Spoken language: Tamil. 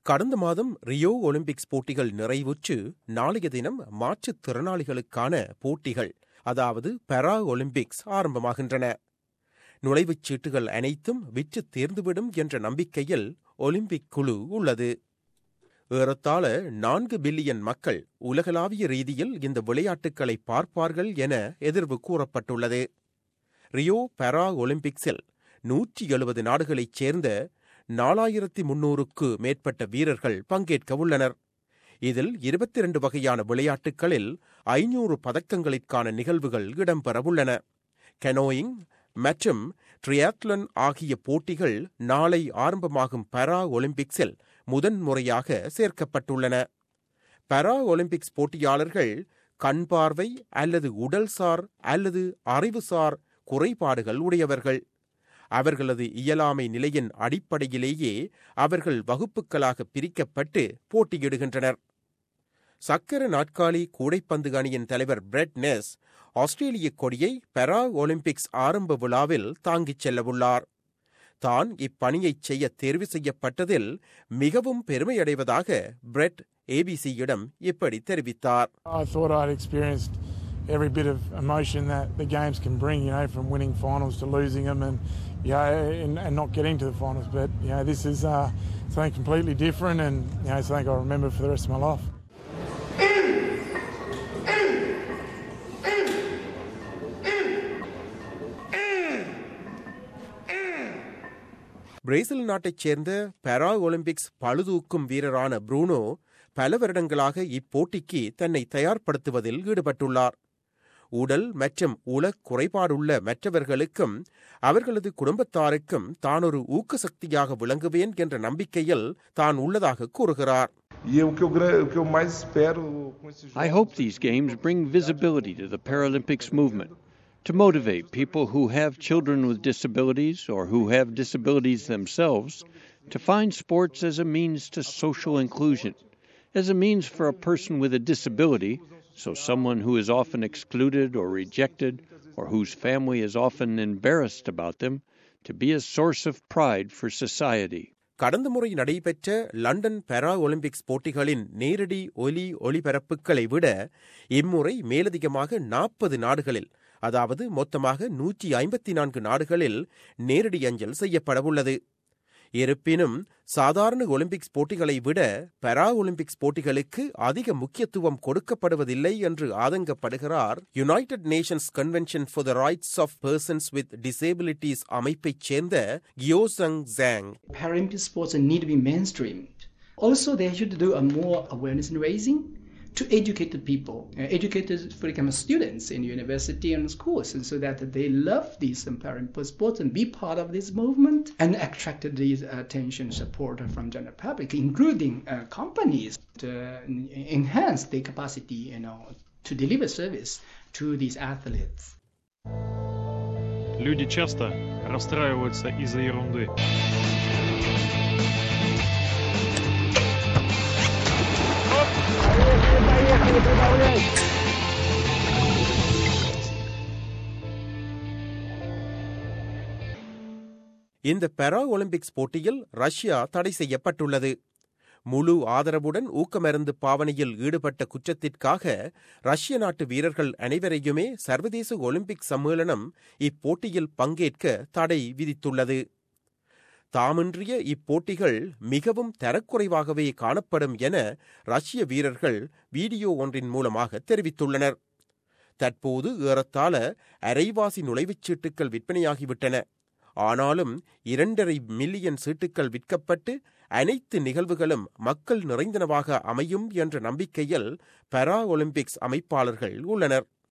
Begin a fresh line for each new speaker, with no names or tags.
கடந்த மாதம் ரியோ ஒலிம்பிக்ஸ் போட்டிகள் நிறைவுற்று நாளைய தினம் மாற்றுத்திறனாளிகளுக்கான போட்டிகள் அதாவது பெரா ஒலிம்பிக்ஸ் ஆரம்பமாகின்றன நுழைவுச் சீட்டுகள் அனைத்தும் விற்று தேர்ந்துவிடும் என்ற நம்பிக்கையில் ஒலிம்பிக் குழு உள்ளது ஏறத்தாழ நான்கு பில்லியன் மக்கள் உலகளாவிய ரீதியில் இந்த விளையாட்டுகளை பார்ப்பார்கள் என எதிர்வு கூறப்பட்டுள்ளது ரியோ பெரா ஒலிம்பிக்ஸில் நூற்றி எழுபது நாடுகளைச் சேர்ந்த நாலாயிரத்தி முன்னூறுக்கு மேற்பட்ட வீரர்கள் பங்கேற்க உள்ளனர் இதில் இருபத்தி இரண்டு வகையான விளையாட்டுகளில் ஐநூறு பதக்கங்களுக்கான நிகழ்வுகள் இடம்பெறவுள்ளன கெனோயிங் மற்றும் ட்ரியாத்லன் ஆகிய போட்டிகள் நாளை ஆரம்பமாகும் பரா ஒலிம்பிக்ஸில் முதன்முறையாக சேர்க்கப்பட்டுள்ளன பரா ஒலிம்பிக்ஸ் போட்டியாளர்கள் கண் பார்வை அல்லது உடல்சார் அல்லது அறிவுசார் குறைபாடுகள் உடையவர்கள் அவர்களது இயலாமை நிலையின் அடிப்படையிலேயே அவர்கள் வகுப்புகளாக பிரிக்கப்பட்டு போட்டியிடுகின்றனர் சக்கர நாட்காலி கூடைப்பந்து அணியின் தலைவர் பிரெட் நெஸ் ஆஸ்திரேலிய கொடியை பெரா ஒலிம்பிக்ஸ் ஆரம்ப விழாவில் தாங்கிச் செல்லவுள்ளார் தான் இப்பணியைச் செய்ய தேர்வு செய்யப்பட்டதில் மிகவும் பெருமையடைவதாக பிரெட் ஏபிசியிடம் இப்படி தெரிவித்தார்
I thought I'd experienced every bit of emotion that the games can bring, you know, from winning finals to losing them and, you know, and, and not getting to the finals. But, you know, this is uh, something completely different and, you know, something I'll remember for the rest of my life.
Brazil நாட்டைச் சேர்ந்த பெரா ஒலிம்பிக்ஸ் பழுதூக்கும் வீரரான ப்ரூனோ பல வருடங்களாக இப்போட்டிக்கு தன்னை தயார்படுத்துவதில் ஈடுபட்டுள்ளார் உடல் மற்றும் உலக் குறைபாடுள்ள மற்றவர்களுக்கும் அவர்களது குடும்பத்தாருக்கும் தான் ஒரு ஊக்கசக்தியாக விளங்குவேன் என்ற நம்பிக்கையில் தான் உள்ளதாக கூறுகிறார்
E o que eu, gra- o que eu mais espero com esses
I hope these games bring visibility to the Paralympics movement to motivate people who have children with disabilities or who have disabilities themselves to find sports as a means to social inclusion, as a means for a person with a disability, so someone who is often excluded or rejected or whose family is often embarrassed about them, to be a source of pride for society.
கடந்த முறை நடைபெற்ற லண்டன் பெரா ஒலிம்பிக்ஸ் போட்டிகளின் நேரடி ஒலி ஒளிபரப்புகளை விட இம்முறை மேலதிகமாக நாற்பது நாடுகளில் அதாவது மொத்தமாக நூற்றி ஐம்பத்தி நான்கு நாடுகளில் நேரடி அஞ்சல் செய்யப்படவுள்ளது இருப்பினும் சாதாரண ஒலிம்பிக்ஸ் போட்டிகளை விட பெரா ஒலிம்பிக்ஸ் போட்டிகளுக்கு அதிக முக்கியத்துவம் கொடுக்கப்படுவதில்லை என்று ஆதங்கப்படுகிறார் United Nations Convention for the Rights of Persons with Disabilities அமைப்பைச் சேர்ந்த Kyosang Jang
Paralympic sports need to be mainstreamed. Also, they should do a more awareness raising to educate the people, uh, educate, the, for example, students in university and schools, and so that they love these um, Paralympic sports and be part of this movement and attract these attention support from general public, including uh, companies to enhance their capacity, you know, to deliver service to these athletes.
Люди часто расстраиваются из-за ерунды.
இந்த பெரா ஒலிம்பிக்ஸ் போட்டியில் ரஷ்யா தடை செய்யப்பட்டுள்ளது முழு ஆதரவுடன் ஊக்கமருந்து பாவனையில் ஈடுபட்ட குற்றத்திற்காக ரஷ்ய நாட்டு வீரர்கள் அனைவரையுமே சர்வதேச ஒலிம்பிக் சம்மேளனம் இப்போட்டியில் பங்கேற்க தடை விதித்துள்ளது தாமின்றிய இப்போட்டிகள் மிகவும் தரக்குறைவாகவே காணப்படும் என ரஷ்ய வீரர்கள் வீடியோ ஒன்றின் மூலமாக தெரிவித்துள்ளனர் தற்போது ஏறத்தாழ அரைவாசி நுழைவுச் சீட்டுகள் விற்பனையாகிவிட்டன ஆனாலும் இரண்டரை மில்லியன் சீட்டுகள் விற்கப்பட்டு அனைத்து நிகழ்வுகளும் மக்கள் நிறைந்தனவாக அமையும் என்ற நம்பிக்கையில் பெரா ஒலிம்பிக்ஸ் அமைப்பாளர்கள் உள்ளனர்